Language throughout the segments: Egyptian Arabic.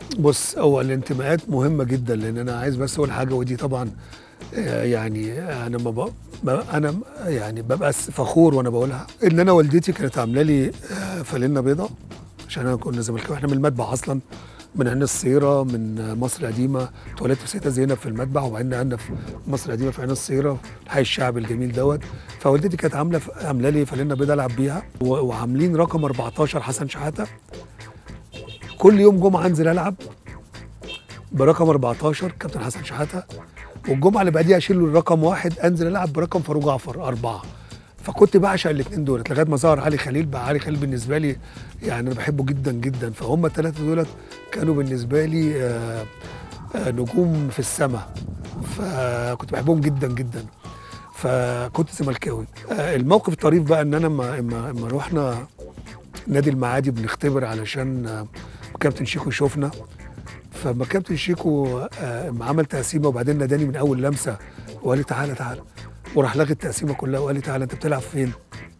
بص هو الانتماءات مهمه جدا لان انا عايز بس اقول حاجه ودي طبعا آه، يعني انا ما بق- ما انا يعني ببقى س- فخور وانا بقولها ان انا والدتي كانت عامله لي آه، فانلة بيضه عشان انا كنا زملكاوي احنا من المتبع اصلا من عين الصيره من آه، مصر القديمه اتولدت في سيدة زينب في المتبع وبعدين نقلنا في مصر القديمه في عين الصيره الحي الشعبي الجميل دوت فوالدتي كانت عامله عامله لي فانلة بيضه العب بيها و- وعاملين رقم 14 حسن شحاته كل يوم جمعه انزل العب برقم 14 كابتن حسن شحاته والجمعه اللي بعديها اشيل له الرقم واحد انزل العب برقم فاروق جعفر اربعه فكنت بعشق الاثنين دولت لغايه ما ظهر علي خليل بقى علي خليل بالنسبه لي يعني انا بحبه جدا جدا فهم الثلاثه دولت كانوا بالنسبه لي آه، آه، نجوم في السماء فكنت بحبهم جدا جدا فكنت زملكاوي آه، الموقف الطريف بقى ان انا لما لما لما رحنا نادي المعادي بنختبر علشان آه، كابتن شيكو يشوفنا فما كابتن شيكو آه، ما عمل تقسيمه وبعدين ناداني من اول لمسه وقال لي تعالى تعالى وراح لغي التقسيمه كلها وقال لي تعالى انت بتلعب فين؟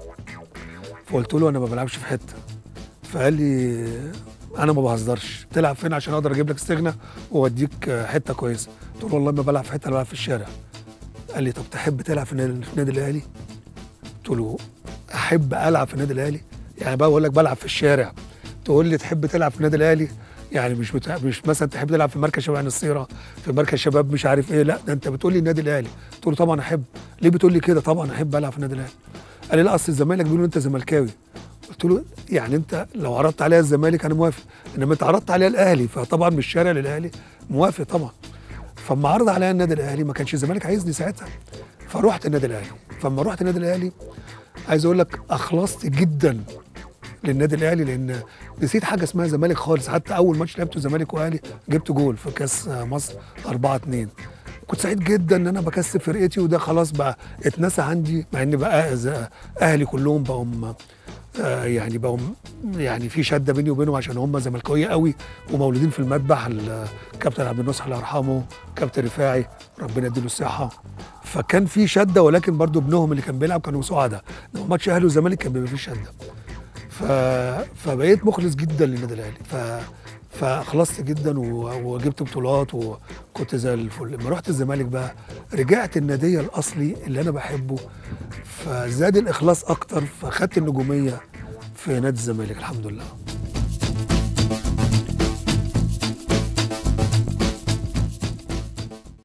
فقلت له انا ما بلعبش في حته فقال لي انا ما بهزرش بتلعب فين عشان اقدر اجيب لك استغنى واوديك آه، حته كويسه قلت له والله ما بلعب في حته انا بلعب في الشارع قال لي طب تحب تلعب في النادي في النادي الاهلي؟ قلت له احب العب في النادي الاهلي يعني بقى بقول لك بلعب في الشارع تقول لي تحب تلعب في النادي الاهلي يعني مش بتاع مش مثلا تحب تلعب في مركز شباب عين الصيره في مركز شباب مش عارف ايه لا ده انت بتقول لي النادي الاهلي قلت له طبعا احب ليه بتقول لي كده طبعا احب العب في النادي الاهلي قال لي لا اصل الزمالك بيقولوا انت زملكاوي قلت له يعني انت لو عرضت عليها الزمالك انا موافق انما انت عرضت عليها الاهلي فطبعا مش شارع للاهلي موافق طبعا فاما عرض عليا النادي الاهلي ما كانش الزمالك عايزني ساعتها فروحت النادي الاهلي فلما رحت النادي الاهلي عايز اقول لك اخلصت جدا للنادي الاهلي لان نسيت حاجه اسمها زمالك خالص حتى اول ماتش لعبته زمالك واهلي جبت جول في كاس مصر 4 2 كنت سعيد جدا ان انا بكسب فرقتي وده خلاص بقى اتنسى عندي مع ان بقى ز- اهلي كلهم بقوا م- آه يعني بقوا م- يعني في شده بيني وبينهم عشان هم زملكاويه قوي ومولودين في المذبح الكابتن عبد الناصر الله يرحمه كابتن رفاعي ربنا يديله الصحه فكان في شده ولكن برضو ابنهم اللي كان بيلعب كانوا سعداء لما ماتش اهلي والزمالك كان بيبقى فيه شده ف... فبقيت مخلص جدا للنادي الاهلي ف... فخلصت جدا و... وجبت بطولات وكنت زي الفل لما رحت الزمالك بقى رجعت النادي الاصلي اللي انا بحبه فزاد الاخلاص اكتر فخدت النجوميه في نادي الزمالك الحمد لله